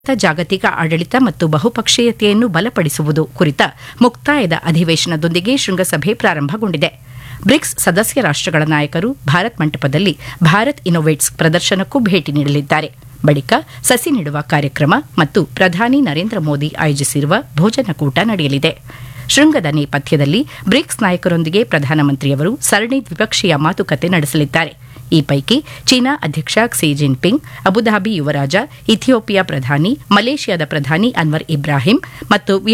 ಜಾಗತಿಕ ಆಡಳಿತ ಮತ್ತು ಬಹುಪಕ್ಷೀಯತೆಯನ್ನು ಬಲಪಡಿಸುವುದು ಕುರಿತ ಮುಕ್ತಾಯದ ಅಧಿವೇಶನದೊಂದಿಗೆ ಶೃಂಗಸಭೆ ಪ್ರಾರಂಭಗೊಂಡಿದೆ ಬ್ರಿಕ್ಸ್ ಸದಸ್ಯ ರಾಷ್ಟಗಳ ನಾಯಕರು ಭಾರತ್ ಮಂಟಪದಲ್ಲಿ ಭಾರತ್ ಇನ್ನೋವೇಟ್ಸ್ ಪ್ರದರ್ಶನಕ್ಕೂ ಭೇಟಿ ನೀಡಲಿದ್ದಾರೆ ಬಳಿಕ ಸಸಿ ನೆಡುವ ಕಾರ್ಯಕ್ರಮ ಮತ್ತು ಪ್ರಧಾನಿ ನರೇಂದ್ರ ಮೋದಿ ಆಯೋಜಿಸಿರುವ ಭೋಜನಕೂಟ ನಡೆಯಲಿದೆ ಶೃಂಗದ ನೇಪಥ್ಯದಲ್ಲಿ ಬ್ರಿಕ್ಸ್ ನಾಯಕರೊಂದಿಗೆ ಪ್ರಧಾನಮಂತ್ರಿಯವರು ಸರಣಿ ದ್ವಿಪಕ್ಷೀಯ ಮಾತುಕತೆ ನಡೆಸಲಿದ್ದಾರೆ ಈ ಪೈಕಿ ಚೀನಾ ಅಧ್ಯಕ್ಷ ಕ್ಸಿ ಜಿನ್ಪಿಂಗ್ ಅಬುಧಾಬಿ ಯುವರಾಜ ಇಥಿಯೋಪಿಯಾ ಪ್ರಧಾನಿ ಮಲೇಷ್ಯಾದ ಪ್ರಧಾನಿ ಅನ್ವರ್ ಇಬ್ರಾಹಿಂ ಮತ್ತು